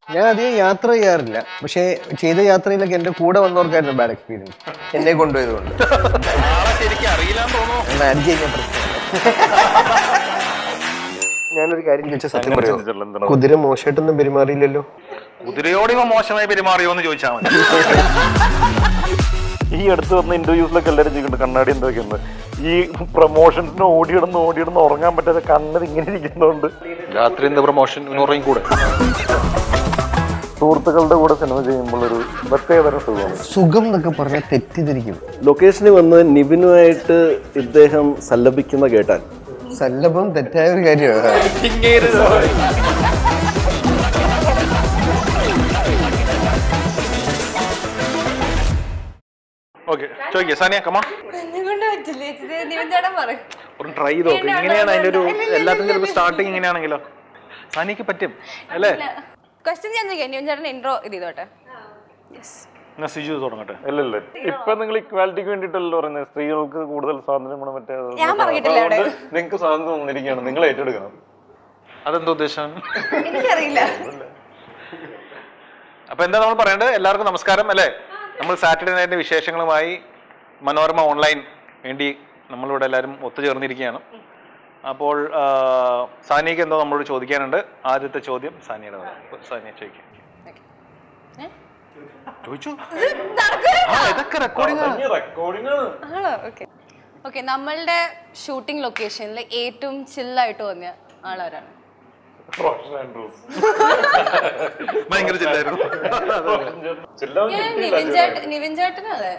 ഞാൻ അധികം യാത്ര ചെയ്യാറില്ല പക്ഷേ ചെയ്ത യാത്രയിലൊക്കെ എന്റെ കൂടെ വന്നവർക്കായിരുന്നു ബാഡ് എക്സ്പീരിയൻസ് എന്നെ കൊണ്ടുപോയതുകൊണ്ട് ആളെ ശരിക്കും അറിയില്ലാന്ന് തോന്നുന്നു മാനേജ് ചെയ്യാൻ പ്രശ്നം ഞാനൊരു കാര്യം ചോദിച്ചാൽ സത്യം അങ്ങനെ പറയുമോ ചിന്തിച്ചിട്ടില്ല, എന്താണ്? കുതിര മോശമായിട്ടൊന്നും പെരുമാറിയില്ലല്ലോ കുതിരയോട് ഇവ മോശമായി പെരുമാറിയോ എന്ന് ചോദിച്ചാൽ മതി ഈ അടുത്ത് വന്ന ഇന്റർവ്യൂസിലൊക്കെ എല്ലാവരും ചെയ്യുന്നുണ്ട് കണ്ണാടി എന്തൊക്കെയുണ്ട് ഈ പ്രൊമോഷൻസിന് ഓടിയിടുന്ന് ഓടിയിടുന്ന് ഉറങ്ങാൻ പറ്റാതെ കണ്ണത് ഇങ്ങനെ ഇരിക്കുന്നതുകൊണ്ട് രാത്രി എന്താ പ്രൊമോഷൻ എന്ന് പറയും കൂടെ സുഹൃത്തുക്കളുടെ കൂടെ സിനിമ ചെയ്യുമ്പോൾ ഒരു പ്രത്യേകതരം സുഖമാണ് സുഖം എന്നൊക്കെ പറഞ്ഞാൽ തെറ്റിദ്ധരിക്കും ലൊക്കേഷനിൽ വന്ന് നിവിനുമായിട്ട് ഇദ്ദേഹം സല്ലപിക്കുന്ന കേട്ടാൽ സല്ലഭം തെറ്റായ ഒരു കാര്യമാണ് ഓക്കെ ചോദിക്കേ സാനിയ കമാ എന്നെക്കൊണ്ട് പറ്റില്ല ചേച്ചി നിവഞ്ചേട്ടൻ പറയും ഒന്ന് ട്രൈ ചെയ്ത് നോക്ക് ഇങ്ങനെയാണ് അതിന്റെ ഒരു എല്ലാത്തിനും ചിലപ്പോൾ സ്റ്റാർട്ടിങ് ഇങ്ങനെയാണെങ്കിലോ സാനിക്ക് പറ്റും അല്ലേ ക്വസ്റ്റ്യൻ ഞാൻ ചോദിക്കാം നിവഞ്ചേട്ടൻ ഇൻട്രോ ഇത് ചെയ്തോട്ടെ എന്നാ സിജു തുടങ്ങട്ടെ അല്ലല്ല ഇപ്പൊ നിങ്ങൾ ഇക്വാലിറ്റിക്ക് വേണ്ടിയിട്ടല്ലോ പറയുന്നത് സ്ത്രീകൾക്ക് കൂടുതൽ സ്വാതന്ത്ര്യം മറ്റേ ഞാൻ പറഞ്ഞിട്ടില്ല അവിടെ. നിങ്ങൾക്ക് സ്വാതന്ത്ര്യം തന്നിരിക്കുകയാണ് നിങ്ങൾ ഏറ്റെടുക്കണം അതെന്താ ഉദ്ദേശം എനിക്കറിയില്ല അപ്പൊ എന്താ നമ്മൾ പറയേണ്ടത് എല്ലാവർക്കും നമസ്കാരം അല്ലേ നമ്മൾ സാറ്റർഡേ നൈറ്റിന്റെ വിശേഷങ്ങളുമായി മനോരമ ഓൺലൈൻ വേണ്ടി നമ്മളിവിടെ എല്ലാവരും ഒത്തുചേർന്നിരിക്കുകയാണ് അപ്പോൾ ആ, സാനിയക്ക് എന്തോ നമ്മളോട് ചോദിക്കാനുണ്ട് ആദ്യത്തെ ചോദ്യം സാനിയുടെ വക. സാനിയ ചോദിക്കാം ചോദിച്ചു ആ ഇതൊക്കെ റെക്കോർഡിംഗ് റെക്കോർഡിംഗ് ആണ് ആണോ ഓക്കെ ഓക്കെ നമ്മളുടെ ഷൂട്ടിംഗ് ലൊക്കേഷനിൽ ഏറ്റവും ചില്ലായിട്ട് തോന്നിയ ആളാരാണ് റോഷൻ ആൻഡ്രൂസ് ഭയങ്കര ചില്ലായിരുന്നു ഞാൻ നിവിൻ ചേട്ടൻ നിവിൻ ചേട്ടനും അതെ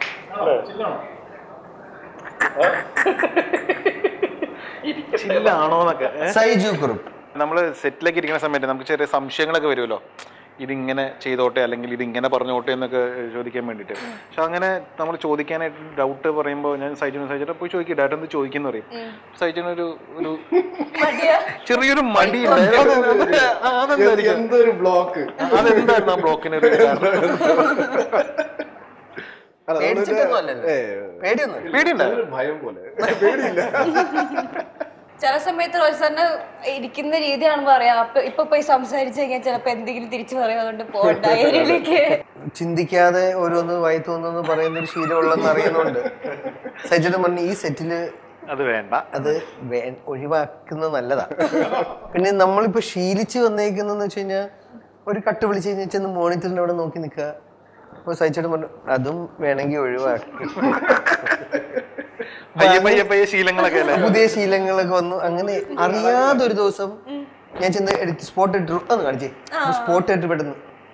ചില്ലാണോ എന്നൊക്കെ ഏ? സൈജു കുറുപ്പ് നമ്മൾ സെറ്റിലേക്ക് ഇരിക്കുന്ന സമയത്ത് നമുക്ക് ചെറിയ സംശയങ്ങളൊക്കെ വരുമല്ലോ ഇതിങ്ങനെ ചെയ്തോട്ടെ അല്ലെങ്കിൽ ഇതിങ്ങനെ പറഞ്ഞോട്ടെ എന്നൊക്കെ ചോദിക്കാൻ വേണ്ടിയിട്ട് പക്ഷെ അങ്ങനെ നമ്മൾ ചോദിക്കാനായിട്ട് ഡൗട്ട് പറയുമ്പോൾ ഞാൻ സൈജുന് സൈജുനെ പോയി ചോദിക്കും ഡാറ്റ എന്ത് ചോദിക്കുന്നു പറയും സൈജുനൊരു ഒരു ചെറിയൊരു മടി അതെന്തായിരിക്കും എന്തൊരു ബ്ലോക്ക് അതെന്തായിരുന്നു ആ ബ്ലോക്കിന് ഒരു കാരണം? പേടിച്ചിട്ടൊന്നും അല്ലല്ലോ പേടിയൊന്നും പേടിയുണ്ടായിരുന്നു ഭയം പോലെ ചില സമയത്ത് റോജ് സാറിന് ഇരിക്കുന്ന രീതി കാണുമ്പോ അറിയാം അപ്പൊ ഇപ്പൊ പോയി സംസാരിച്ചു കഴിഞ്ഞാൽ ചിലപ്പോ എന്തെങ്കിലും തിരിച്ചു പറയും അതുകൊണ്ട് പോകണ്ട ഏരിയയിലേക്ക് ചിന്തിക്കാതെ ഓരോന്ന് വായി തോന്നുന്നു പറയുന്ന ഒരു ശീലമുള്ളതെന്ന് അറിയുന്നുണ്ട് സൈജുടെ പറഞ്ഞു ഈ സെറ്റില് അത് വേണ്ട അത് വേ ഒഴിവാക്കുന്നത് നല്ലതാ പിന്നെ നമ്മളിപ്പോ ശീലിച്ച് വന്നേക്കുന്നെന്ന് വെച്ച് കഴിഞ്ഞാൽ ഒരു കട്ട് വിളിച്ച് കഴിഞ്ഞാൽ ചെന്ന് മോണിറ്ററിന്റെ അവിടെ നോക്കി നിൽക്കുക അപ്പൊ സൈച്ചേട്ടൻ പറഞ്ഞു അതും വേണമെങ്കിൽ ഒഴിവാക്കി പയ്യെ പയ്യെ പയ്യെ ശീലങ്ങളൊക്കെ അല്ലേ പുതിയ ശീലങ്ങളൊക്കെ വന്നു അങ്ങനെ അറിയാതെ ഒരു ദിവസം ഞാൻ ചെന്ന് എടുത്ത് സ്പോട്ട് ഇട്ടു ഒന്ന് കാണിച്ചേ സ്പോട്ട് ഇട്ട് പെട്ടെന്ന്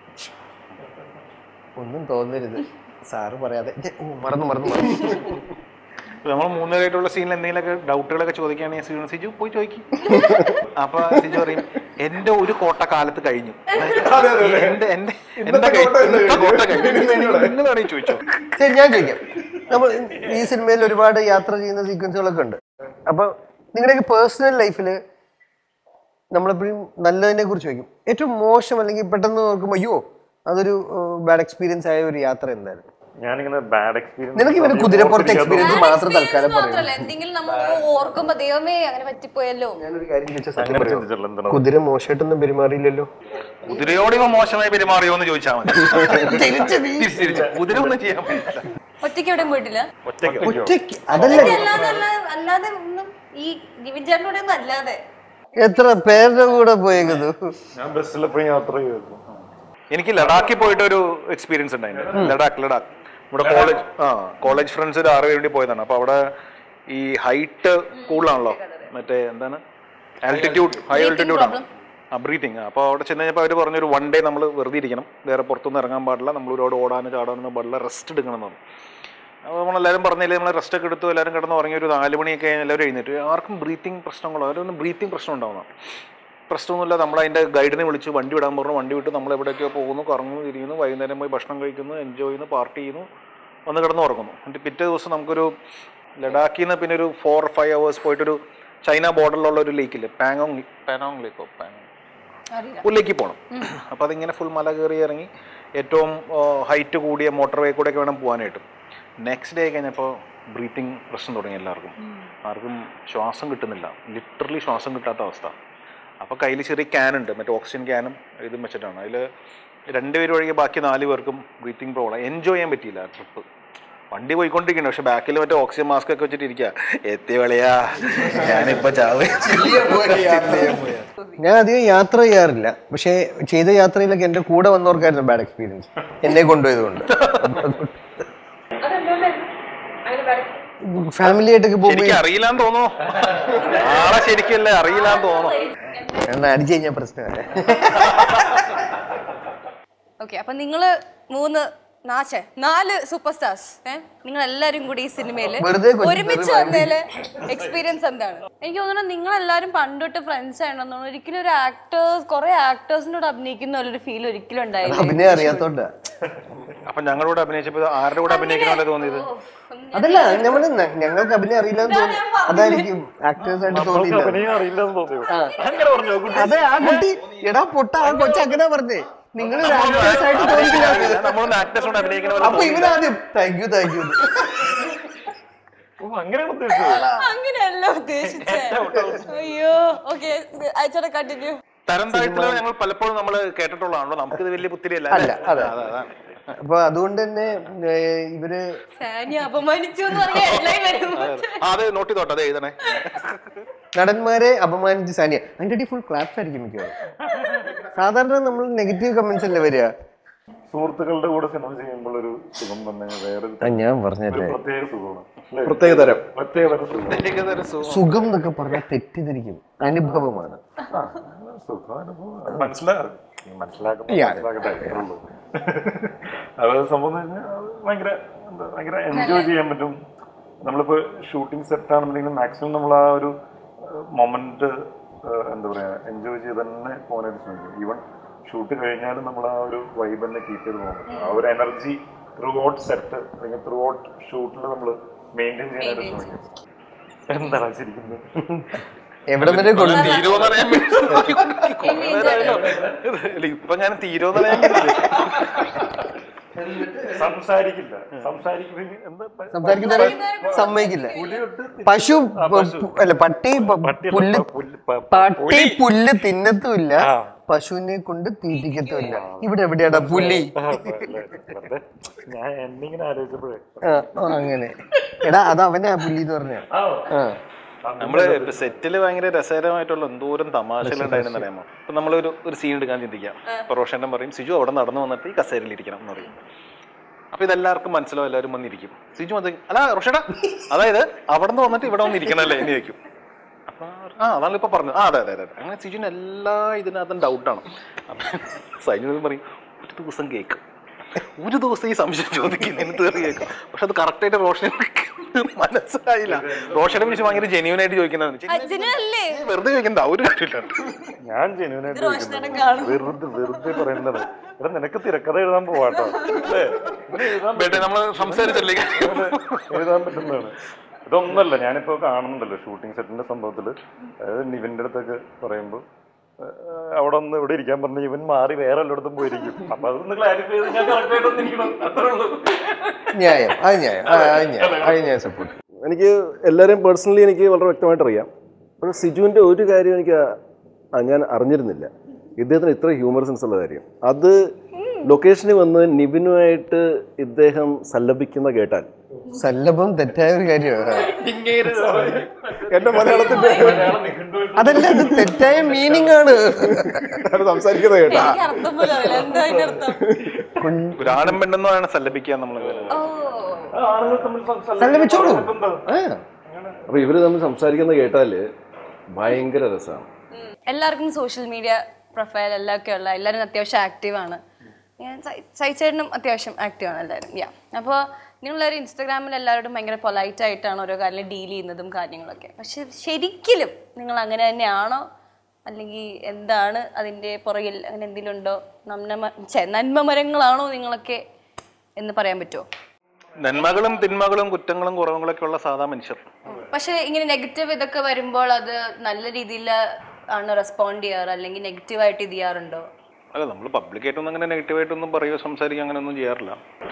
ഒന്നും തോന്നരുത് സാറ് പറയാതെ ഛെ, ഓ മറന്നു മറന്നു മറന്നു നമ്മൾ മൂന്നുപേരായിട്ടുള്ള സീനിൽ എന്തെങ്കിലുമൊക്കെ ഡൗട്ടുകളൊക്കെ ചോദിക്കുകയാണെങ്കിൽ സിജു സിജു പോയി ചോദിക്കും അപ്പൊ സിജു പറയും എന്റെ ഒരു കോട്ട കാലത്ത് കഴിഞ്ഞു എന്റെ എന്റെ എന്റെ കൈ- ഇന്നത്തെ കോട്ട കഴിഞ്ഞു ഇന്ന് വേണമെങ്കിൽ ചോദിച്ചോ ശരി ഞാൻ ചോദിക്കാം നമ്മൾ ഈ സിനിമയിൽ ഒരുപാട് യാത്ര ചെയ്യുന്ന സീക്വൻസുകളൊക്കെ ഉണ്ട് അപ്പൊ നിങ്ങളുടെയൊക്കെ പേഴ്സണൽ ലൈഫിൽ നമ്മളെപ്പോഴും നല്ലതിനെ കുറിച്ച് ചോദിക്കും ഏറ്റവും മോശം അല്ലെങ്കിൽ പെട്ടെന്ന് നോക്കുമ്പോൾ അയ്യോ അതൊരു ബാഡ് എക്സ്പീരിയൻസ് ആയ ഒരു യാത്ര എന്തായിരുന്നു ഞാനിങ്ങനെ ബാഡ് എക്സ്പീരിയൻസ് നിനക്ക് ഇവര് കുതിരപ്പുറത്തെ എക്സ്പീരിയൻസ് മാത്രം തൽക്കാലം പറയും മാത്രല്ല എന്തെങ്കിലും നമ്മൾ ഓർക്കുമ്പോ ദൈവമേ അങ്ങനെ പറ്റിപ്പോയല്ലോ ഞാനൊരു കാര്യം ചോദിച്ചാൽ സത്യം അങ്ങനെ പറയുമോ? ചിന്തിച്ചിട്ടില്ല എന്താണ് കുതിര മോശമായിട്ടൊന്നും പെരുമാറിയില്ലല്ലോ കുതിരയോട് ഇവ മോശമായി പെരുമാറിയോ എന്ന് ചോദിച്ചാൽ മതി തിരിച്ച് തിരിച്ച് കുതിര ഒന്നും ചെയ്യാൻ പറ്റില്ല ഒറ്റയ്ക്ക് എവിടെയും പോയിട്ടില്ല ഒറ്റയ്ക്ക് ഒറ്റയ്ക്ക് അതല്ല അല്ലാതെ അല്ലാതെ അല്ലാതെ ഒന്നും ഈ നിവിൻ ചേട്ടനോടെ ഒന്നും അല്ലാതെ എത്ര പേരുടെ കൂടെ പോയേക്കുന്നു ഞാൻ ബസ്സിലെപ്പോഴും യാത്ര ചെയ്തു എനിക്ക് ലഡാക്കിൽ പോയിട്ട് ഒരു എക്സ്പീരിയൻസ് ഉണ്ടായിരുന്നു ലഡാക്ക് ലഡാക്ക് നമ്മുടെ കോളേജ് ആ കോളേജ് ഫ്രണ്ട്സ് ഒരു ആറ് വേണ്ടി പോയതാണ് അപ്പൊ അവിടെ ഈ ഹൈറ്റ് കൂടുതലാണല്ലോ മറ്റേ എന്താണ് ആൾട്ടിറ്റ്യൂഡ് ഹൈ ആൾട്ടിറ്റ്യൂഡ് ആണ് ആ ബ്രീത്തിങ് അപ്പോൾ അവിടെ ചെന്ന് കഴിഞ്ഞപ്പോൾ അവർ പറഞ്ഞൊരു വൺ ഡേ നമ്മൾ വെറുതെ ഇരിക്കണം വേറെ പുറത്തൊന്നും ഇറങ്ങാൻ പാടില്ല നമ്മൾ ഒരുപാട് ഓടാനും ചാടാനൊന്നും പാടില്ല റെസ്റ്റ് എടുക്കണം എന്ന് പറഞ്ഞു അപ്പോൾ നമ്മളെല്ലാവരും പറഞ്ഞില്ലേ നമ്മൾ റെസ്റ്റ് ഒക്കെ എടുത്തു എല്ലാവരും കിടന്ന് ഉറങ്ങി ഒരു നാല് മണിയൊക്കെ കഴിഞ്ഞ് എല്ലാവരും എഴുന്നേറ്റ് ആർക്കും ബ്രീത്തിങ് പ്രശ്നങ്ങളോ അവരൊന്നും ബ്രീത്തിങ് പ്രശ്നം ഉണ്ടാവുന്ന പ്രശ്നമൊന്നുമില്ല നമ്മൾ അതിൻ്റെ ഗൈഡിനെ വിളിച്ച് വണ്ടി വിടാൻ പറഞ്ഞു വണ്ടി വിട്ട് നമ്മൾ എവിടെയൊക്കെയോ പോകുന്നു കറങ്ങുന്നു തിരിയുന്നു വൈകുന്നേരം പോയി ഭക്ഷണം കഴിക്കുന്നു എൻജോയ് ചെയ്യുന്നു പാർട്ടി ചെയ്യുന്നു വന്ന് കിടന്ന് ഉറങ്ങുന്നു എന്നിട്ട് പിറ്റേ ദിവസം നമുക്കൊരു ലഡാക്കിൽ നിന്ന് പിന്നെ ഒരു ഫോർ ഫൈവ് അവേഴ്സ് പോയിട്ടൊരു ചൈന ബോർഡറിലുള്ള ഒരു ലേക്കില്ലേ പാങ്ങോങ് പാനോങ് ലേക്കോ പാങ്ങോങ് അറിയില്ല ഉള്ളിലേക്ക് പോകണം അപ്പോൾ അതിങ്ങനെ ഫുൾ മല കയറി ഇറങ്ങി ഏറ്റവും ഹൈറ്റ് കൂടിയ മോട്ടോർ വേ കൂടെയൊക്കെ വേണം പോകാനായിട്ട് നെക്സ്റ്റ് ഡേ കഴിഞ്ഞപ്പോൾ ബ്രീത്തിങ് പ്രശ്നം തുടങ്ങി എല്ലാവർക്കും ആർക്കും ശ്വാസം കിട്ടുന്നില്ല ലിറ്ററലി ശ്വാസം കിട്ടാത്ത അവസ്ഥ അപ്പോൾ കയ്യിൽ ചെറിയ ക്യാൻ ഉണ്ട് മറ്റേ ഓക്സിജൻ ക്യാനും ഇതും വെച്ചിട്ടാണ് അതിൽ രണ്ടുപേരും ഒഴികെ ബാക്കി നാല് പേർക്കും ബ്രീത്തിങ് പ്രോബ്ലം എൻജോയ് ചെയ്യാൻ പറ്റിയില്ല ട്രിപ്പ് വണ്ടി പോയിക്കൊണ്ടിരിക്കണം പക്ഷെ ബാക്കിൽ മറ്റേ ഓക്സിജൻ മാസ്ക് ഒക്കെ വെച്ചിട്ട് ഇരിക്കുക എത്തി വിളയാ ഞാനിപ്പോ ചാവ് ഞാൻ അധികം യാത്ര ചെയ്യാറില്ല പക്ഷേ ചെയ്ത യാത്രയിലൊക്കെ എൻ്റെ കൂടെ വന്നവർക്കായിരുന്നു ബാഡ് എക്സ്പീരിയൻസ് എന്നെ കൊണ്ടുപോയതുകൊണ്ട് ഫാമിലി ആയിട്ടൊക്കെ പോകുമ്പോൾ ശരിക്കും അറിയില്ലാന്ന് തോന്നുന്നു ആളെ ശരിക്കല്ലേ അറിയില്ലാന്ന് തോന്നുന്നു ഞാൻ അടിച്ചു കഴിഞ്ഞാൽ പ്രശ്നമല്ല ഓക്കെ അപ്പൊ നിങ്ങള് മൂന്ന് നാശേ നാല് സൂപ്പർ സ്റ്റാർസ് ഏഹ് നിങ്ങൾ എല്ലാരും കൂടി ഈ സിനിമയില് വെറുതെ കൊഞ്ചി ഒരുമിച്ച് വന്നതില് എക്സ്പീരിയൻസ് എന്താണ് എനിക്ക് തോന്നുന്നു നിങ്ങൾ എല്ലാരും പണ്ടൊട്ട് ഫ്രണ്ട്സ് ആണെന്ന് തോന്നുന്നു ഒരിക്കലും ഒരു ആക്ടേഴ്സ് കുറെ ആക്ടേഴ്സിനോട് അഭിനയിക്കുന്ന ഒരു ഫീൽ ഒരിക്കലും ഉണ്ടായില്ല അഭിനയം അറിയാത്തോണ്ടാ അപ്പൊ ഞങ്ങളോട് അഭിനയിച്ചപ്പോ ആരുടെ കൂടെ അഭിനയിക്കണമല്ലോ തോന്നിയത് അതല്ല നമ്മള് ന- ഞങ്ങൾക്ക് അഭിനയം അറിയില്ലെന്ന് തോന്നി അതായിരിക്കും ആക്ടേഴ്സ് ആയിട്ട് തോന്നിയില്ല അഭിനയം അറിയില്ലെന്ന് തോന്നിയോ അങ്ങനെ പറഞ്ഞു കുട്ടി അതെ ആ കുട്ടി എടാ പൊട്ട ആ കൊച്ചു അങ്ങനെ പറഞ്ഞേ നിങ്ങൾ ആക്ടേഴ്സ് ആയിട്ട് തോന്നിയില്ല നമ്മളൊന്ന് ആക്ടേഴ്സിനോട് അഭിനയിക്കണ പോലെ അപ്പൊ ഇവനാദ്യം താങ്ക് യു താങ്ക് യു ഓ, അങ്ങനെയാണ് ഉദ്ദേശിച്ചത് അങ്ങനെയല്ല ഉദ്ദേശിച്ചേ അയ്യോ ഓക്കെ അയച്ചോടെ കണ്ടിന്യൂ തരം താഴ്ത്തലോ ഞങ്ങൾ പലപ്പോഴും നമ്മൾ കേട്ടിട്ടുള്ളതാണല്ലോ നമുക്കിത് വലിയ പുത്തിരിയല്ല അല്ല, അതെ. അതെ അതാണ് അപ്പൊ അതുകൊണ്ട് തന്നെ ഏർ, ഇവര് സാനി അപമാനിച്ചു എന്ന് പറഞ്ഞ headline വരുമ്പോ ആ, അത് നോട്ട് ചെയ്തോട്ടെ അത് എഴുതണേ നടന്മാരെ അപമാനിച്ച് സാനിയ അതിന്റെ അടി ഫുൾ ക്ലാപ്സ് ആയിരിക്കും മിക്കവാറും സാധാരണ നമ്മൾ നെഗറ്റീവ് കമന്റ്സ് അല്ലേ വരിക സുഹൃത്തുക്കളുടെ കൂടെ സിനിമ ചെയ്യുമ്പോൾ ഒരു സുഖം തന്നെ വേറെ ആ, ഞാൻ പറഞ്ഞല്ലേ പ്രത്യേക സുഖമാണ് അല്ലേ? പ്രത്യേക തരം പ്രത്യേക തരം സുഖം എനിക്കതൊരു സു- സുഖം എന്നൊക്കെ പറഞ്ഞാൽ തെറ്റിദ്ധരിക്കും അനുഭവമാണ് സുഖാനുഭവം അത് മനസ്സിലാകും മനസ്സിലാക്കുന്ന Yeah. മനസ്സിലാക്കട്ടെ അത്രേ ഉള്ളൂ. അതായത് സംഭവം എന്ന് വെച്ചാൽ അത് ഭയങ്കര എന്താ ഭയങ്കര എൻജോയ് ചെയ്യാൻ പറ്റും നമ്മളിപ്പോ ഷൂട്ടിംഗ് സെറ്റ് ആണെന്നുണ്ടെങ്കിൽ മാക്സിമം നമ്മൾ ആ ഒരു മൊമെന്റ് എന്താ പറയാ എൻജോയ് ചെയ്ത് തന്നെ പോകാനായിട്ട് ശ്രമിക്കും ഈവൻ ഷൂട്ട് കഴിഞ്ഞാലും നമ്മൾ ആ ഒരു വൈബ് തന്നെ കീപ്പ് ചെയ്ത് പോകാൻ പറ്റും ആ ഒരു എനർജി ത്രൂ ഔട്ട് സെറ്റ് അല്ലെങ്കിൽ ത്രൂ ഔട്ട് ഷൂട്ടിൽ നമ്മൾ മെയിൻറ്റെയിൻ ചെയ്യാനായിട്ട് ശ്രമിക്കും എന്താണ് ശരിക്കും എവിടെ വരെ കൊടുത്തു തീരുവോന്ന് അറിയാൻ വേണ്ടി കുറേ നേരമായല്ലോ. അല്ല, ഇപ്പൊ ഞാൻ തീരുവോന്ന് അറിയാൻ വേണ്ടി സംസാരിക്കില്ല സംസാരിക്കുന്നെങ്കിൽ എന്താ പ- സംസാരിക്കുന്നവരെ സമ്മതിക്കില്ല പശു പ- പു- അല്ല പട്ടി പ- പട്ടിയല്ല, പുല്ല് പ- പുല്ല്, പ- പട്ടി പുല്ല് തിന്നത്തുമില്ല പശുവിനെ കൊണ്ട് തീറ്റിക്കത്തുമില്ല ഇവിടെ എവിടെയാടാ പുലി ആ, വെറുതെ ഞാൻ എന്നിങ്ങനെ ആലോചിച്ചപ്പോഴേ ആ, ആ, അങ്ങനെ എടാ അത് അവനാ പുലി എന്ന് പറഞ്ഞ നമ്മള് സെറ്റില് ഭയങ്കര രസകരമായിട്ടുള്ള എന്തോരം തമാശകളുണ്ടായിരുന്നു അറിയാമോ ഇപ്പൊ നമ്മളൊരു ഒരു സീൻ എടുക്കാൻ ചിന്തിക്കാം ഇപ്പൊ റോഷന്റെ പറയും സിജു അവിടെ നടന്നു വന്നിട്ട് ഈ കസേരയിൽ ഇരിക്കണം എന്ന് പറയും അപ്പൊ ഇതെല്ലാവർക്കും മനസ്സിലാവും എല്ലാവരും വന്നിരിക്കും സിജു അത് അല്ല റോഷടാ അതായത് അവിടെ നിന്ന് വന്നിട്ട് ഇവിടെ വന്നിരിക്കണല്ലേ എന്ന് ചോദിക്കും അപ്പൊ ആ അതാണ് ഇപ്പൊ പറഞ്ഞത് ആ അതെ അതെ അതെ അങ്ങനെ സിജുവിന് എല്ലാ ഇതിനകത്തും ഡൗട്ടാണ് സൈനിക പറയും ഒരു ദിവസം കേൾക്കും ഒരു ദിവസം ഈ സംശയം ചോദിക്കുന്നതിന് തീർന്നു കേൾക്കും പക്ഷെ അത് കറക്റ്റായിട്ട് റോഷൻ മനസ്സിലായില്ല റോഷനെ വിളിച്ച് ഭയങ്കര ജെന്യൂൻ ആയിട്ട് ചോദിക്കുന്നതാണ് അജിനല്ലേ വെറുതെ ചോദിക്കുന്നതാ ഒരു കാര്യമില്ല ഞാൻ ജെന്യൂനായിട്ട് റോഷനെ കാണും വെറുതെ വെറുതെ പറയുന്നത് എടാ നിനക്ക് തിരക്കഥ എഴുതാൻ പോവാട്ടോ അല്ലേ ഇവന് എഴുതാൻ ബേട്ടെ നമ്മള് സംസാരിച്ചല്ലേ ഇവന് എഴുതാൻ പറ്റുന്നതാണ് ഇതൊന്നല്ല ഞാനിപ്പോ കാണുന്നുണ്ടല്ലോ ഷൂട്ടിംഗ് സെറ്റിന്റെ സംഭവത്തില് അതായത് നിവിന്റെ അടുത്തൊക്കെ പറയുമ്പോ ഏഹ്, അവിടെ ഒന്ന് ഇവിടെ ഇരിക്കാൻ പറഞ്ഞ ഇവൻ മാറി വേറെ എല്ലായിടത്തും പോയിരിക്കും അപ്പൊ അതൊന്ന് ക്ലാരിഫൈ ചെയ്ത് ഞാൻ കറക്റ്റ് ആയിട്ട് ഇരിക്കണം അത്രേ ഉള്ളൂ ന്യായം അത് ന്യായം ആ, അത് ന്യായം അത് ഞാൻ സപ്പോർട്ട് എനിക്ക് എല്ലാവരെയും പേഴ്സണലി എനിക്ക് വളരെ വ്യക്തമായിട്ട് അറിയാം പക്ഷേ സിജുവിൻ്റെ ഒരു കാര്യം എനിക്ക് ആ, ഞാൻ അറിഞ്ഞിരുന്നില്ല ഇദ്ദേഹത്തിന് ഇത്ര ഹ്യൂമർ സെൻസ് ഉള്ള കാര്യം അത് ലൊക്കേഷനിൽ വന്ന് നിവിനുമായിട്ട് ഇദ്ദേഹം സല്ലപിക്കുന്ന കേട്ടാൽ സല്ലഭം തെറ്റായ ഒരു കാര്യമാണ് എന്റെ മലയാളത്തിന്റെ അതല്ല അത് തെറ്റായ മീനിങ് ആണ് അത് സംസാരിക്കുന്ന കേട്ടാ എനിക്ക് അർത്ഥം പോലും അറിയില്ല എന്താ അതിന്റെ അർത്ഥം ഒരാണും പെണ്ണെന്ന് വേണം സല്ലപിക്കുക നമ്മൾ ഓ ആണുങ്ങൾ തമ്മിൽ സംസാരിക്കാൻ സല്ലപിച്ചോളൂ എന്താ? ആ. അപ്പൊ ഇവര് തമ്മിൽ സംസാരിക്കുന്ന കേട്ടാല് ഭയങ്കര രസമാണ് ഉം. എല്ലാവർക്കും സോഷ്യൽ മീഡിയ പ്രൊഫൈൽ എല്ലാം ഒക്കെ ഉള്ള എല്ലാവരും അത്യാവശ്യം ആക്റ്റീവ് ആണ് ഞാൻ സൈച്ചേട്ടനും അത്യാവശ്യം ആക്റ്റീവ് ആണ് എല്ലാവരും യാ അപ്പോൾ നിങ്ങളെല്ലാവരും ഇൻസ്റ്റാഗ്രാമിൽ എല്ലാവരോടും ഭയങ്കര പൊലൈറ്റ് ആയിട്ടാണ് ഓരോ കാര്യം ഡീൽ ചെയ്യുന്നതും കാര്യങ്ങളൊക്കെ പക്ഷെ ശരിക്കലും നിങ്ങൾ അങ്ങനെ തന്നെയാണോ അല്ലെങ്കിൽ എന്താണ് അതിൻ്റെ പുറകിൽ അങ്ങനെ എന്തെങ്കിലും ഉണ്ടോ നന്മ ഛെ, നന്മ മരങ്ങളാണോ നിങ്ങളൊക്കെ എന്ന് പറയാൻ പറ്റുമോ നന്മകളും തിന്മകളും കുറ്റങ്ങളും കുറവുകളൊക്കെ ഉള്ള സാധാ മനുഷ്യർ പക്ഷെ ഇങ്ങനെ നെഗറ്റീവ് ഇതൊക്കെ വരുമ്പോൾ അത് നല്ല രീതിയിൽ ആണ് റെസ്പോണ്ട് ചെയ്യാറ് അല്ലെങ്കിൽ നെഗറ്റീവായിട്ട് ഇത് ചെയ്യാറുണ്ടോ അല്ല നമ്മൾ പബ്ലിക്കായിട്ടൊന്നും അങ്ങനെ നെഗറ്റീവായിട്ടൊന്നും പറയുകയോ സംസാരിക്കുക അങ്ങനെ ഒന്നും ചെയ്യാറില്ല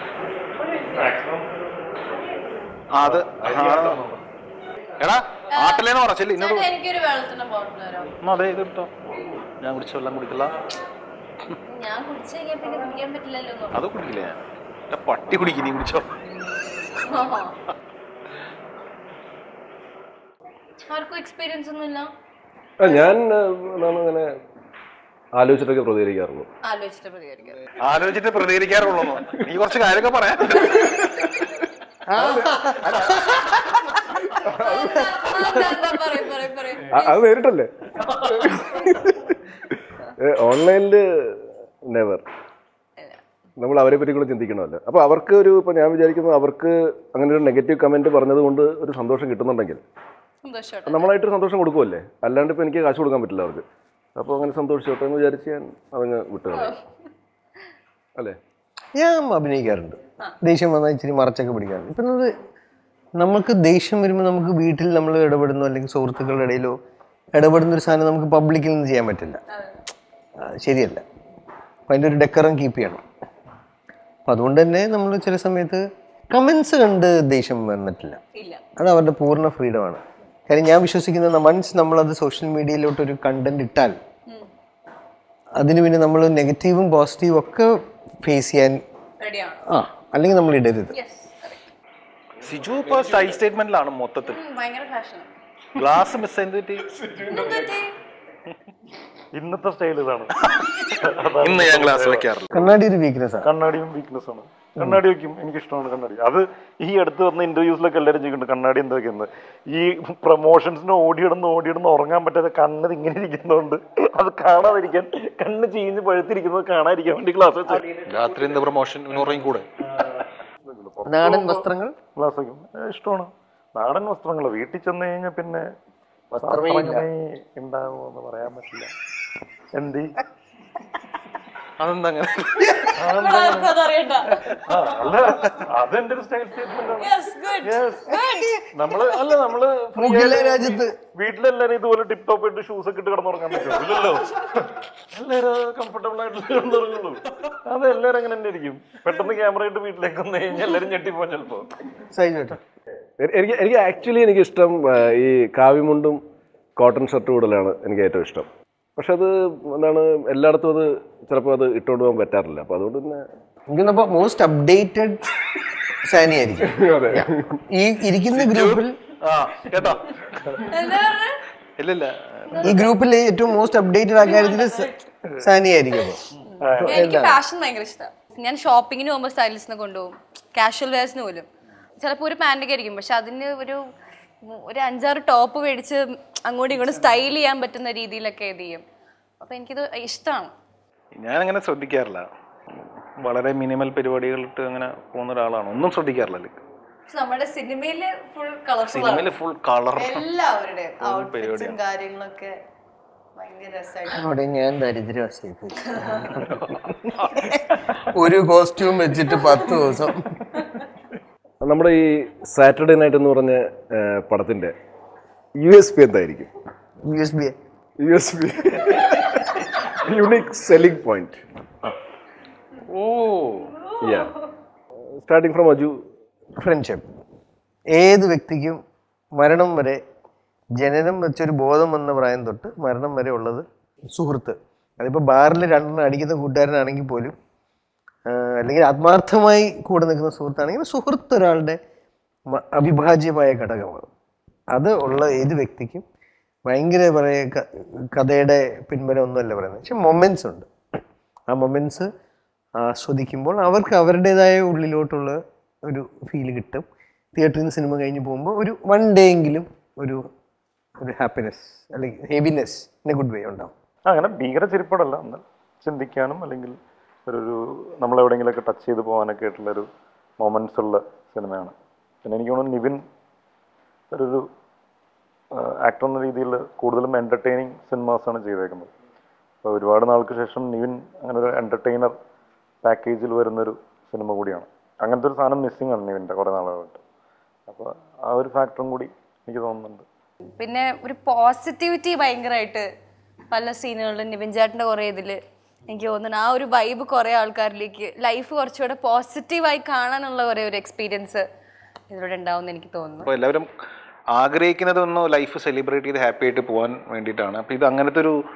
ആ, അത് ആ. എടാ ആട്ടിലേന്ന് പറച്ചില്ല ഇന്നോട് എനിക്കൊരു വെള്ളത്തിന്റെ ബോട്ടിൽ തരാം എന്നാ അതെ ഇത് എടുത്തോ ഞാൻ കുടിച്ച വെള്ളം കുടിക്കില്ല ഞാൻ കുടിച്ചു കഴിഞ്ഞാൽ പിന്നെ കുടിക്കാൻ പറ്റില്ലല്ലോ എന്ന് അത് കുടിക്കില്ല ഞാൻ എൻ്റെ പട്ടി കുടിക്കും നീ കുടിച്ചോ ആഹാ. ആർക്കും എക്സ്പീരിയൻസ് ഒന്നുമില്ല ആ, ഞാൻ ആ, എന്താണ് അങ്ങനെ ആലോചിച്ചിട്ടൊക്കെ പ്രതികരിക്കാറുള്ളൂ ആലോചിച്ചിട്ട് പ്രതികരിക്കാം ആലോചിച്ചിട്ട് പ്രതികരിക്കാറുള്ളൂ നീ കുറച്ച് കാര്യമൊക്കെ പറയാം പറയും പറയും പറയും ആ- അത് നേരിട്ടല്ലേ ഓൺലൈനിൽ നെവർ നമ്മൾ അവരെ പറ്റി കൂടെ ചിന്തിക്കണമല്ലോ അപ്പോൾ അവർക്ക് ഒരു ഇപ്പോൾ ഞാൻ വിചാരിക്കുന്നത് അവർക്ക് അങ്ങനെ ഒരു നെഗറ്റീവ് കമൻറ്റ് പറഞ്ഞത് കൊണ്ട് ഒരു സന്തോഷം കിട്ടുന്നുണ്ടെങ്കിൽ സന്തോഷമായിട്ട് നമ്മളായിട്ടൊരു സന്തോഷം കൊടുക്കുമല്ലേ അല്ലാണ്ട് ഇപ്പോൾ എനിക്ക് കാശ് കൊടുക്കാൻ പറ്റില്ല അവർക്ക് അപ്പോൾ അങ്ങനെ സന്തോഷിച്ചോട്ടെ എന്ന് വിചാരിച്ച് ഞാൻ അതങ്ങ് വിട്ടുകളയും അല്ലേ ഞാൻ അഭിനയിക്കാറുണ്ട് ദേഷ്യം വന്നാൽ ഇച്ചിരി മറച്ചൊക്കെ പിടിക്കാറുണ്ട് ഇപ്പം നമ്മൾ നമുക്ക് ദേഷ്യം വരുമ്പോൾ നമുക്ക് വീട്ടിൽ നമ്മൾ ഇടപെടുന്നു അല്ലെങ്കിൽ സുഹൃത്തുക്കളുടെ ഇടയിലോ ഇടപെടുന്ന ഒരു സാധനം നമുക്ക് പബ്ലിക്കിൽ നിന്ന് ചെയ്യാൻ പറ്റില്ല ആ, ശരിയല്ല അപ്പം അതിൻ്റെ ഒരു ഡെക്കറം കീപ്പ് ചെയ്യണം അപ്പം അതുകൊണ്ട് തന്നെ നമ്മൾ ചില സമയത്ത് കമൻസ് കണ്ട് ദേഷ്യം വന്നിട്ടില്ല ഇല്ല അത് അവരുടെ പൂർണ്ണ ഫ്രീഡമാണ് കാര്യം ഞാൻ വിശ്വസിക്കുന്നത് വൺസ് നമ്മളത് സോഷ്യൽ മീഡിയയിലോട്ട് ഒരു കണ്ടന്റ് ഇട്ടാൽ അതിന് പിന്നെ നമ്മൾ നെഗറ്റീവും പോസിറ്റീവും ഒക്കെ ഫേസ് ചെയ്യാൻ റെഡിയാണ് ആ അല്ലെങ്കിൽ നമ്മൾ ഇടരുത് യെസ് സിജു ഇപ്പൊ സ്റ്റൈൽ സ്റ്റേറ്റ്മെന്റിലാണ് മൊത്തത്തിൽ ഭയങ്കര ഫാഷൻ ഗ്ലാസ് മിസ് ചെയ്ത് പറ്റി ഇന്നത്തെ സ്റ്റൈൽ ഇതാണ് ഇന്ന് ഞാൻ ഗ്ലാസ് വെക്കാറില്ല കണ്ണാടി ഒരു വീക്ക്നെസ് ആണ് കണ്ണാടിയും വീക്ക്നെസ് ആണ് കണ്ണാടി വെക്കും എനിക്ക് ഇഷ്ടമാണ് കണ്ണാടി അത് ഈ അടുത്ത് വന്ന ഇന്റർവ്യൂസിലൊക്കെ എല്ലാവരും ചോദിക്കുന്നുണ്ട് കണ്ണാടി എന്താ വെക്കുന്നത് ഈ പ്രൊമോഷൻസിന് ഓടിയിടുന്ന് ഓടിയിടുന്ന് ഉറങ്ങാൻ പറ്റാതെ കണ്ണത് ഇങ്ങനെ ഇരിക്കുന്നതുകൊണ്ട് അത് കാണാതിരിക്കാൻ കണ്ണ് ചീഞ്ഞ് പഴുത്തിരിക്കുന്നത് കാണാതിരിക്കാൻ വേണ്ടി ക്ലാസ് വെച്ച് രാത്രി എന്ത് പ്രൊമോഷൻ ഉറങ്ങിക്കൂടെ നാടൻ വസ്ത്രങ്ങൾ ക്ലാസ് വയ്ക്കും ഏ, ഇഷ്ടമാണ് നാടൻ വസ്ത്രങ്ങൾ വീട്ടിൽ ചെന്ന് കഴിഞ്ഞാൽ പിന്നെ വസ്ത്രമേ ഇല്ല. വസ്ത്രമേ ഉണ്ടാവുമെന്ന് പറയാൻ പറ്റില്ല എന്തി അതെന്താ അങ്ങനെ അതറിയണ്ട ആ, അല്ല അതെന്റെ ഒരു സ്റ്റൈൽ സ്റ്റേറ്റ്മെന്റ് ആണ് യെസ് ഗുഡ് Yes. നമ്മള് അല്ല നമ്മള് free മുകില ആയിട്ട് രാജ്യത്ത് വീട്ടിലെല്ലാരും ഇതുപോലെ ടിപ് ടോപ്പ് ഇട്ട് ഷൂസ് ഒക്കെ ഇട്ട് കിടന്നുറങ്ങാൻ പറ്റുമോ ഇല്ലല്ലോ എല്ലാരും കംഫർട്ടബിൾ ആയിട്ട് കിടന്നുറങ്ങുള്ളൂ അത് എല്ലാരും അങ്ങനെ തന്നെ ഇരിക്കും പെട്ടെന്ന് ക്യാമറ ഇട്ട് വീട്ടിലേക്ക് വന്നു കഴിഞ്ഞാൽ എല്ലാരും ഞെട്ടിപ്പോ ചിലപ്പോ സൈജ് കേട്ടോ എ- എനിക്ക് എനിക്ക് ആക്ച്വലി എനിക്ക് ഇഷ്ടം ആ, ഈ കാവിമുണ്ടും കോട്ടൺ ഷർട്ട് കൂടുതലാണ് എനിക്ക് ഏറ്റവും ഇഷ്ടം പക്ഷെ അത് എന്താണ് എല്ലായിടത്തും അത് ചിലപ്പോൾ അത് ഇട്ടുകൊണ്ട് പോകാൻ പറ്റാറില്ല അപ്പോൾ അതുകൊണ്ട് തന്നെ എനിക്കൊന്നപ്പോ മോസ്റ്റ് അപ്ഡേറ്റഡ് സാനി ആയിരിക്കും Yeah. ഈ ഇരിക്കുന്ന ഗ്രൂപ്പിൽ ആ കേട്ടോ എന്താ പറഞ്ഞേ ഇല്ലില്ല ഈ ഗ്രൂപ്പിൽ ഏറ്റവും മോസ്റ്റ് അപ്ഡേറ്റഡ് ആ കാര്യത്തിൽ സാനി ആയിരിക്കും അപ്പൊ എനിക്ക് ഫാഷൻ ഭയങ്കര ഇഷ്ടമാണ് ഞാൻ ഷോപ്പിങ്ങിന് പോകുമ്പോൾ സ്റ്റൈലിസ്റ്റിനെ കൊണ്ടുപോകും കാഷ്വൽ വെയർസിന് പോലും ചിലപ്പോൾ ഒരു പാൻറ്റൊക്കെ ആയിരിക്കും പക്ഷെ അതിന് ഒരു ഒരു അഞ്ചാറ് ടോപ്പ് മേടിച്ച് അങ്ങോട്ടും ഇങ്ങോട്ടും സ്റ്റൈൽ ചെയ്യാൻ പറ്റുന്ന രീതിയിലൊക്കെ ഇത് ചെയ്യും അപ്പോൾ എനിക്കിത് ഇഷ്ടമാണ് ഞാൻ അങ്ങനെ ശ്രദ്ധിക്കാറില്ല വളരെ മിനിമൽ പരിപാടികളിട്ട് അങ്ങനെ പോകുന്ന ഒരാളാണ് ഒന്നും ശ്രദ്ധിക്കാറില്ല like. നമ്മുടെ സിനിമയില് ഫുൾ കളർഫുൾ സിനിമയില് ഫുൾ കളർ എല്ലാവരുടെയും ഔട്ട്ഫിറ്റ്സും കാര്യങ്ങളൊക്കെ ഭയങ്കര രസമായിട്ട് അവിടെ ഞാൻ ദരിദ്രവസ്ഥയിൽ പോയി. ഒരു കോസ്റ്റ്യൂം വെച്ചിട്ട് പത്ത് ദിവസം നമ്മുടെ ഈ സാറ്റർഡേ നൈറ്റ് എന്ന് പറഞ്ഞ ആ, പടത്തിന്റെ യു എസ് പി എന്തായിരിക്കും U S B U S P unique selling point oh yeah starting from Aju friendship ഏത് വ്യക്തിക്കും മരണം വരെ ജനനം വെച്ചൊരു ബോധം വന്ന പ്രായം തൊട്ട് മരണം വരെ ഉള്ളത് സുഹൃത്ത് അതിപ്പോൾ ബാറിൽ രണ്ടെണ്ണം അടിക്കുന്ന കൂട്ടുകാരനാണെങ്കിൽ പോലും ആ, അല്ലെങ്കിൽ ആത്മാർത്ഥമായി കൂടെ നിൽക്കുന്ന സുഹൃത്താണെങ്കിൽ സുഹൃത്ത് ഒരാളുടെ മ- അവിഭാജ്യമായ ഘടകമാണ് അത് ഉള്ള ഏത് വ്യക്തിക്കും ഭയങ്കര പറയുക ക- കഥയുടെ പിൻബലം ഒന്നുമല്ല പറയുന്നത് പക്ഷെ മൊമെൻറ്റ്സ് ഉണ്ട് ആ മൊമെൻറ്റ്സ് ആസ്വദിക്കുമ്പോൾ അവർക്ക് അവരുടേതായ ഉള്ളിലോട്ടുള്ള ഒരു ഫീൽ കിട്ടും തിയേറ്ററിൽ നിന്ന് സിനിമ കഴിഞ്ഞ് പോകുമ്പോൾ ഒരു വൺ ഡേ എങ്കിലും ഒരു ഒരു ഹാപ്പിനെസ് അല്ലെങ്കിൽ heaviness in a good way ഉണ്ടാവും അങ്ങനെ ഭീകര ചെരിപ്പടല്ല എന്നാൽ ചിന്തിക്കാനും അല്ലെങ്കിൽ ഒരു ഒരു നമ്മളെവിടെയെങ്കിലുമൊക്കെ ടച്ച് ചെയ്ത് പോകാനൊക്കെ ആയിട്ടുള്ളൊരു മൊമെന്റ്സ് ഉള്ള സിനിമയാണ് പിന്നെ എനിക്ക് തോന്നുന്നു നിവിൻ ഒരു ആക്ടർ എന്ന രീതിയിൽ കൂടുതലും എൻ്റർടൈനിങ് സിനിമാസാണ് ചെയ്തേക്കുന്നത് അപ്പോൾ ഒരുപാട് നാൾക്ക് ശേഷം നിവിൻ അങ്ങനെ ഒരു എൻ്റർടൈനർ പാക്കേജിൽ വരുന്നൊരു സിനിമ കൂടിയാണ് അങ്ങനത്തെ ഒരു സാധനം മിസ്സിംഗ് ആണ് നിവിൻ്റെ കുറേ നാളുകളായിട്ട് അപ്പോൾ ആ ഒരു ഫാക്ടറും കൂടി എനിക്ക് തോന്നുന്നുണ്ട് പിന്നെ ഒരു പോസിറ്റിവിറ്റി ഭയങ്കരമായിട്ട് പല സീനുകളിലും നിവിൻ ചേട്ടൻ്റെ കുറേ ഇതിൽ എനിക്ക് തോന്നുന്നു ആ ഒരു വൈബ് കുറേ ആൾക്കാരിലേക്ക് ലൈഫ് കുറച്ചുകൂടെ പോസിറ്റീവായി കാണാനുള്ള കുറേ ഒരു എക്സ്പീരിയൻസ് ഇതിലൂടെ ഉണ്ടാവും എനിക്ക് തോന്നുന്നു അപ്പോൾ എല്ലാവരും ആഗ്രഹിക്കുന്നത് ഒന്ന് ലൈഫ് സെലിബ്രേറ്റ് ചെയ്ത് ഹാപ്പി ആയിട്ട് പോകാൻ വേണ്ടിയിട്ടാണ് അപ്പോൾ ഇത് അങ്ങനത്തെ ഒരു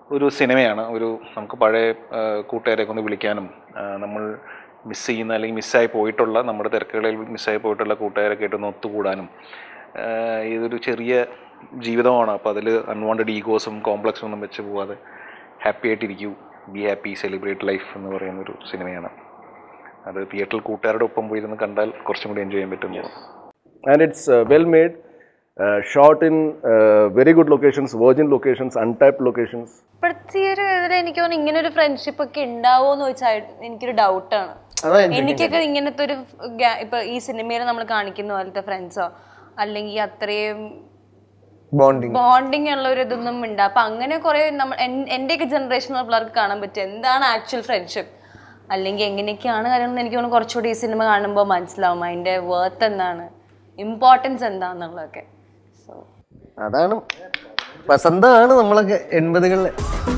ഒരു സിനിമയാണ് ഒരു നമുക്ക് പഴയ ആ, കൂട്ടുകാരെയൊക്കെ ഒന്ന് വിളിക്കാനും ആ, നമ്മൾ മിസ് ചെയ്യുന്ന അല്ലെങ്കിൽ മിസ്സായി പോയിട്ടുള്ള നമ്മുടെ തിരക്കുകളിൽ മിസ്സായി പോയിട്ടുള്ള കൂട്ടുകാരൊക്കെ ആയിട്ട് ഒന്ന് ഒത്തുകൂടാനും ആ, ഇതൊരു ചെറിയ ജീവിതമാണ് അപ്പോൾ അതിൽ അൺവാണ്ടഡ് ഈഗോസും കോംപ്ലക്സും ഒന്നും വെച്ച് പോവാതെ ഹാപ്പി ആയിട്ടിരിക്കൂ ബി ഹാപ്പി സെലിബ്രേറ്റ് ലൈഫ് എന്ന് പറയുന്ന ഒരു സിനിമയാണ് അത് തിയേറ്ററിൽ കൂട്ടുകാരുടെ ഒപ്പം പോയിരുന്ന് കണ്ടാൽ കുറച്ചും കൂടി എൻജോയ് ചെയ്യാൻ പറ്റും തോന്നുന്നു and it's uh, well made, uh, shot in uh, very good locations, virgin locations, untapped locations. ഇപ്പോഴത്തെ ഈ ഒരു ഇതിൽ എനിക്ക് തോന്നുന്നു ഇങ്ങനെ ഒരു ഫ്രണ്ട്ഷിപ്പ് ഒക്കെ ഉണ്ടാവോ എന്ന് ചോദിച്ചാൽ എനിക്കൊരു ഡൗട്ടാണ് അതാ എനിക്ക് എനിക്കൊക്കെ ഇങ്ങനത്തെ ഒരു ഗാ- ഇപ്പൊ ഈ സിനിമയിൽ നമ്മൾ കാണിക്കുന്ന പോലത്തെ ഫ്രണ്ട്സോ അല്ലെങ്കിൽ അത്രയും ബോണ്ടിങ് ബോണ്ടിങ് ഉള്ള ഒരു ഇതൊന്നും ഉണ്ട് അപ്പൊ അങ്ങനെ കുറെ നമ്മൾ എന്റെയൊക്കെ ജനറേഷനിലുള്ള പിള്ളേർക്ക് കാണാൻ പറ്റും എന്താണ് ആക്ച്വൽ ഫ്രണ്ട്ഷിപ്പ് അല്ലെങ്കിൽ എങ്ങനെയൊക്കെയാണ് കാര്യങ്ങൾ എനിക്ക് തോന്നുന്നു കുറച്ചുകൂടി ഈ സിനിമ കാണുമ്പോൾ മനസ്സിലാവും അതിന്റെ വേർത്ത് എന്താണ് ഇമ്പോർട്ടൻസ് എന്താന്നുള്ളതൊക്കെ സോ അതാണ് വസന്തമാണ് നമ്മളൊക്കെ എൺപതുകളിലെ